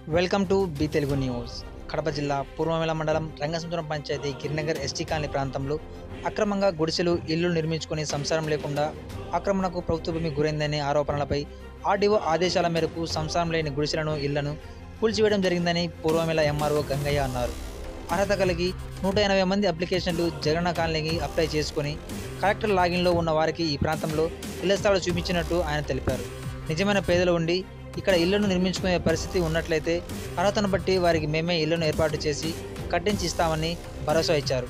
welcome to B Telugu news Kadapa జిల్లా పూర్వమేల మండలం రంగసముద్రం పంచాయతీ గిరినగర్ ఎస్టీ కాలనీ ప్రాంతంలో అక్రమంగా గుడిసెలు ఇల్లు నిర్మించుకుని సంసారం లేకుండా ఆక్రమణకు ప్రభుత్వ భూమి గురైందనే ఆరోపణలపై ఆర్డీఓ ఆదేశాల మేరకు సంసారం లేని గుడిసెలను ఇళ్లను కూల్చివేయడం జరిగిందని పూర్వమేల ఎంఆర్ఓ గంగయ్య అన్నారు అర్హత కలిగి నూట ఎనభై మంది అప్లికేషన్లు జగన్న కాలనీకి అప్లై చేసుకుని కలెక్టర్ లాగిన్లో ఉన్న వారికి ఈ ప్రాంతంలో ఇళ్ల స్థలాలు చూపించినట్టు ఆయన తెలిపారు నిజమైన పేదలు ఉండి ఇక్కడ ఇళ్లను నిర్మించుకునే పరిస్థితి ఉన్నట్లయితే అర్హతను బట్టి వారికి మేమే ఇళ్లను ఏర్పాటు చేసి కట్టించి ఇస్తామని భరోసా ఇచ్చారు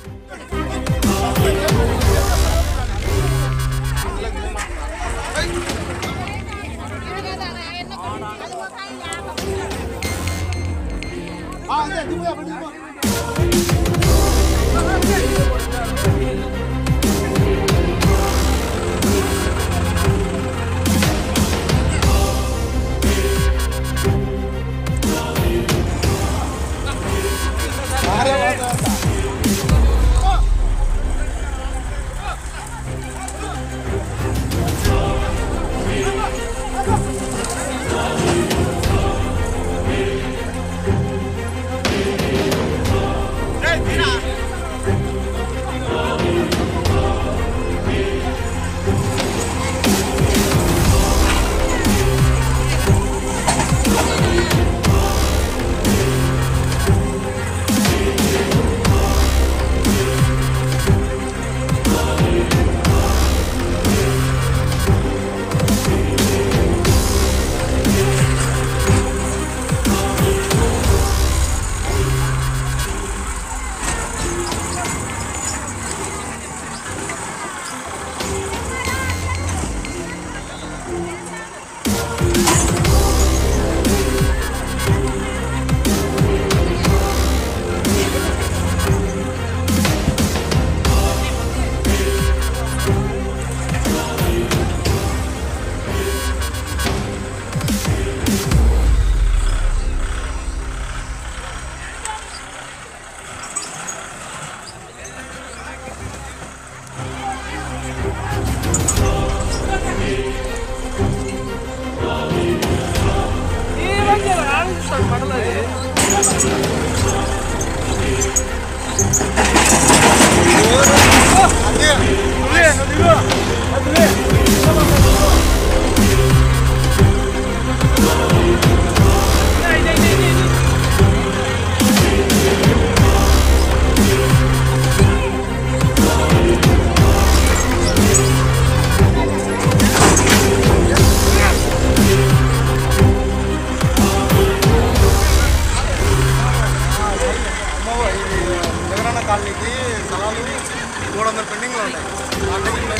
జగనన్న కాలనీకి స్థలాలు మూడు వందల పెండింగ్లో ఉన్నాయి ఆ పెండింగ్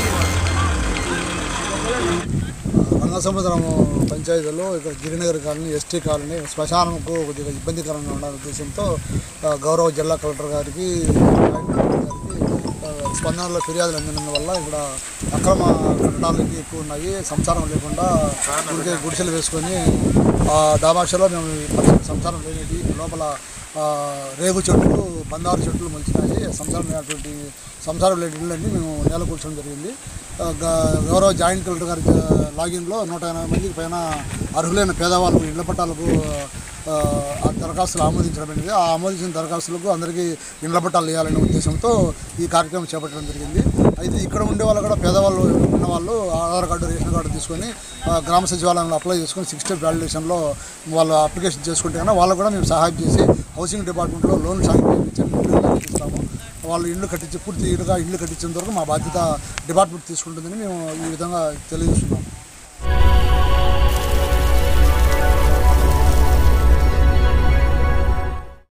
రంగసముద్రం పంచాయతీలో ఇక్కడ గిరినగర్ కాలనీ ఎస్టీ కాలనీ శ్మశానంకు కొద్దిగా ఇబ్బందికరంగా ఉండాలనే ఉద్దేశంతో ఆ, గౌరవ జిల్లా కలెక్టర్ గారికి కలెక్టర్ గారికి ఆ, స్పందనలో ఫిర్యాదులు అందినందువల్ల ఇక్కడ అక్రమ కట్టడాలకి ఎక్కువ ఉన్నాయి సంసారం లేకుండా ఊరికే గుడిసెలు వేసుకొని ఆ డాబాషలో మేము పచ్చని సంసారం లేనిది లోపల ఆ, రేగు చెట్లు బందారు చెట్లు మొలిచినాయి సంసారం లేనటువంటి సంసారం లేని ఇళ్ళన్నీ మేము నేల కూర్చోవడం జరిగింది ఆ, గ- గౌరవ జాయింట్ కలెక్టర్ గారి జ- లాగిన్లో నూట ఎనభై మందికి పైన అర్హులైన పేదవాళ్ళకు ఇళ్ల పట్టాలకు ఆ, ఆ దరఖాస్తులు ఆమోదించడమైనది ఆ ఆమోదించిన దరఖాస్తులకు అందరికీ ఇండ్ల పట్టాలు ఇవ్వాలనే ఉద్దేశంతో ఈ కార్యక్రమం చేపట్టడం జరిగింది అయితే ఇక్కడ ఉండే వాళ్ళు కూడా పేదవాళ్ళు ఉన్న వాళ్ళు ఆధార్ కార్డు రేషన్ కార్డు తీసుకొని ఆ, గ్రామ సచివాలయంలో అప్లై చేసుకొని సిక్స్ స్టెప్ వ్యాలిడేషన్లో వాళ్ళు అప్లికేషన్ చేసుకుంటే కన్నా వాళ్ళు కూడా మేము సహాయం చేసి హౌసింగ్ డిపార్ట్మెంట్లో లోన్ సాంక్షన్ చేయించి ఇల్లు కట్టిస్తాము వాళ్ళు ఇల్లు కట్టించి పూర్తి ఇల్లుగా ఇల్లు కట్టించేంత వరకు మా బాధ్యత డిపార్ట్మెంట్ తీసుకుంటుందని మేము ఈ విధంగా తెలియజేస్తున్నాము